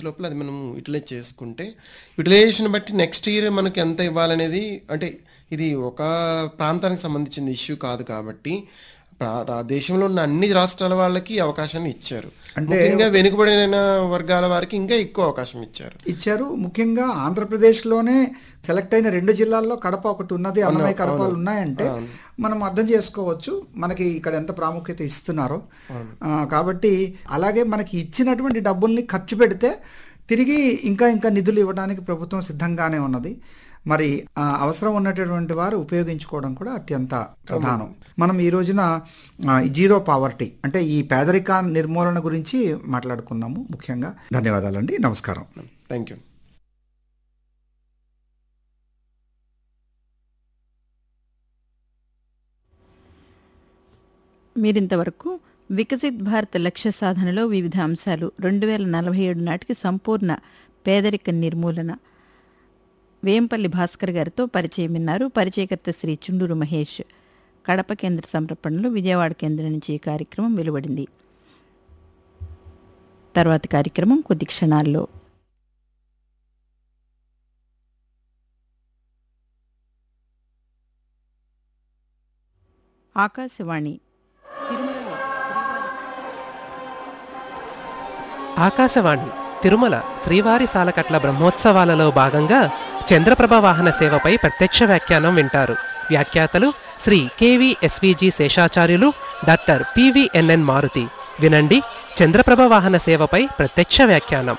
లోపల అది మనం యూటిలైజ్ చేసుకుంటే యూటిలైజేషన్ బట్టి నెక్స్ట్ ఇయర్ మనకి ఎంత ఇవ్వాలనేది అంటే ఇది ఒక ప్రాంతానికి సంబంధించిన ఇష్యూ కాదు కాబట్టి ప్రా- రా- దేశంలో ఉన్న అన్ని రాష్ట్రాల వాళ్ళకి అవకాశాన్ని ఇచ్చారు అంటే- ముఖ్యంగా వెనుకబడిన వర్గాల వారికి ఇంకా ఎక్కువ అవకాశం ఇచ్చారు ఇచ్చారు ముఖ్యంగా ఆంధ్రప్రదేశ్లోనే సెలెక్ట్ అయిన రెండు జిల్లాల్లో కడప ఒకటి ఉన్నది అన్నమయ్య కడపలు ఉన్నాయంటే మనం అర్థం చేసుకోవచ్చు మనకి ఇక్కడ ఎంత ప్రాముఖ్యత ఇస్తున్నారో ఆ, కాబట్టి అలాగే మనకి ఇచ్చినటువంటి డబ్బుల్ని ఖర్చు పెడితే తిరిగి ఇంకా ఇంకా నిధులు ఇవ్వడానికి ప్రభుత్వం సిద్ధంగానే ఉన్నది మరి ఆ, అవసరం ఉన్నటువంటి వారు ఉపయోగించుకోవడం కూడా అత్యంత ప్రధానం మనం ఈ రోజున ఆ, ఈ జీరో పావర్టీ అంటే ఈ పేదరిక నిర్మూలన గురించి మాట్లాడుకున్నాము ముఖ్యంగా ధన్యవాదాలండి నమస్కారం థ్యాంక్ యూ మీరింతవరకు వికసిత్ భారత్ లక్ష్య సాధనలో వివిధ అంశాలు రెండు వేల నలభై ఏడు నాటికి సంపూర్ణ పేదరిక నిర్మూలన వేంపల్లి భాస్కర్ గారితో పరిచయం విన్నారు పరిచయకర్త శ్రీ చుండూరు మహేష్ కడప కేంద్ర సమర్పణలో విజయవాడ కేంద్రం నుంచి ఈ కార్యక్రమం వెలువడింది తర్వాతి కార్యక్రమం కొద్ది క్షణాల్లో ఆకాశవాణి తిరుమలలో ఆకాశవాణి తిరుమల శ్రీవారి సాలకట్ల బ్రహ్మోత్సవాలలో భాగంగా చంద్రప్రభ వాహన సేవపై ప్రత్యక్ష వ్యాఖ్యానం వింటారు వ్యాఖ్యాతలు Shri K V S V G Seshacharyulu doctor P V N N Maruthi వినండి చంద్రప్రభ వాహన సేవపై ప్రత్యక్ష వ్యాఖ్యానం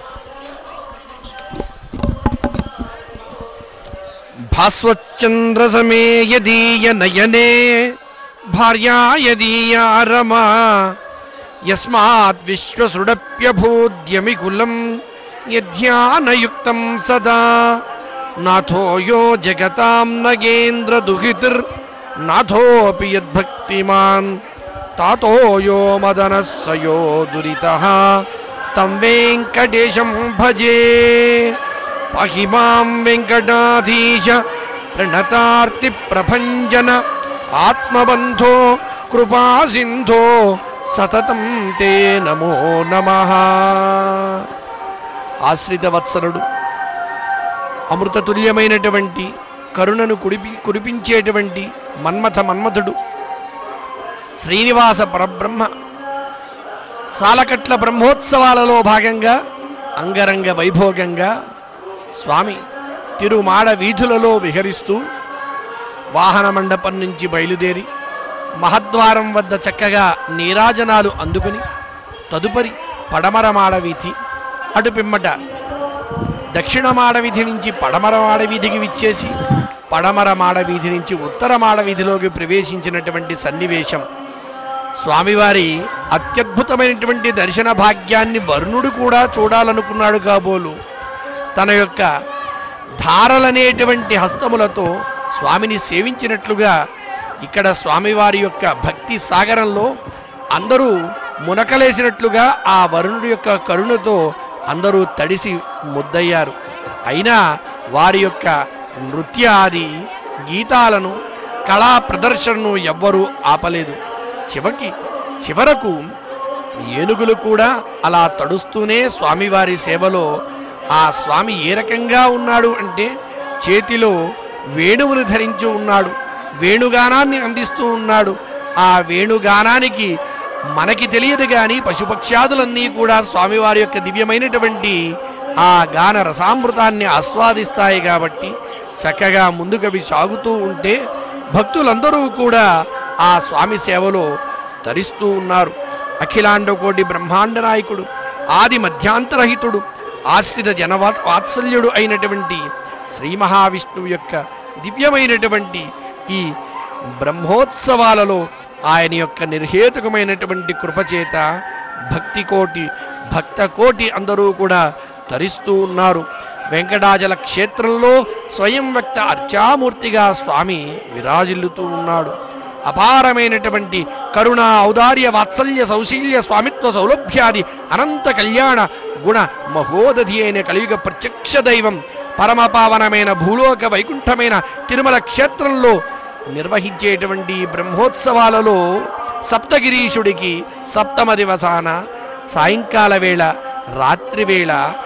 భాస్వచ్చంద్రసమే యదీయ నయనే భార్యా యదీయా రమా యస్మాత్ విశ్వసృడప్యభూద్యమికులం యధ్యానయుక్తం సదా నాథో యో జగతాం నగేంద్ర దుహితిర్ నాథోపి యద్భక్తిమాన్ తాతో యో మదనః సయో దురితః తం వెంకటేశం భజే పాహి మాం వెంకటాధీశ ప్రణతార్తి ప్రభంజన ఆత్మబంధో కృపా సింధో సతతం తే నమో నమ ఆశ్రిత వత్సలుడు అమృతతుల్యమైనటువంటి కరుణను కుడిపి కురిపించేటువంటి మన్మథ మన్మథుడు శ్రీనివాస పరబ్రహ్మ సాలకట్ల బ్రహ్మోత్సవాలలో భాగంగా అంగరంగ వైభోగంగా స్వామి తిరుమాడ వీధులలో విహరిస్తూ వాహన మండపం నుంచి బయలుదేరి మహద్వారం వద్ద చక్కగా నీరాజనాలు అందుకుని తదుపరి పడమర మాడ వీధి అటు పిమ్మట దక్షిణ మాడ వీధి నుంచి పడమర మాడ వీధికి విచ్చేసి పడమర మాడ వీధి నుంచి ఉత్తర మాడ వీధిలోకి ప్రవేశించినటువంటి సన్నివేశం స్వామివారి అత్యద్భుతమైనటువంటి దర్శన భాగ్యాన్ని వరుణుడు కూడా చూడాలనుకున్నాడు కాబోలు తన యొక్క ధారలనేటువంటి హస్తములతో స్వామిని సేవించినట్లుగా ఇక్కడ స్వామివారి యొక్క భక్తి సాగరంలో అందరూ మునకలేసినట్లుగా ఆ వరుణుడి యొక్క కరుణతో అందరూ తడిసి ముద్దయ్యారు అయినా వారి యొక్క నృత్య ఆది గీతాలను కళా ప్రదర్శనను ఎవ్వరూ ఆపలేదు చివరికి చివరకు ఏనుగులు కూడా అలా తడుస్తూనే స్వామివారి సేవలో ఆ స్వామి ఏ రకంగా ఉన్నాడు అంటే చేతిలో వేణువును ధరించి ఉన్నాడు వేణుగానాన్ని అందిస్తూ ఉన్నాడు ఆ వేణుగానానికి మనకి తెలియదు కానీ పశుపక్ష్యాదులన్నీ కూడా స్వామివారి యొక్క దివ్యమైనటువంటి ఆ గాన రసామృతాన్ని ఆస్వాదిస్తాయి కాబట్టి చక్కగా ముందుకవి సాగుతూ ఉంటే భక్తులందరూ కూడా ఆ స్వామి సేవలో తరిస్తూ ఉన్నారు అఖిలాండకోటి బ్రహ్మాండ నాయకుడు ఆది మధ్యాంతరహితుడు ఆశ్రిత జనవా వాత్సల్యుడు అయినటువంటి శ్రీ మహావిష్ణువు యొక్క దివ్యమైనటువంటి ఈ బ్రహ్మోత్సవాలలో ఆయన యొక్క నిర్హేతుకమైనటువంటి కృపచేత భక్తి కోటి భక్త కోటి అందరూ కూడా తరిస్తూ ఉన్నారు వెంకటాచల క్షేత్రంలో స్వయం వ్యక్త అర్చామూర్తిగా స్వామి విరాజిల్లుతూ ఉన్నాడు అపారమైనటువంటి కరుణ ఔదార్య వాత్సల్య సౌశీల్య స్వామిత్వ సౌలభ్యాది అనంత కళ్యాణ గుణ మహోదధి అయిన కలియుగ ప్రత్యక్ష దైవం పరమపావనమైన భూలోక వైకుంఠమైన తిరుమల క్షేత్రంలో నిర్వహించేటువంటి బ్రహ్మోత్సవాలలో సప్తగిరీషుడికి సప్తమ దివసాన సాయంకాల వేళ రాత్రి వేళ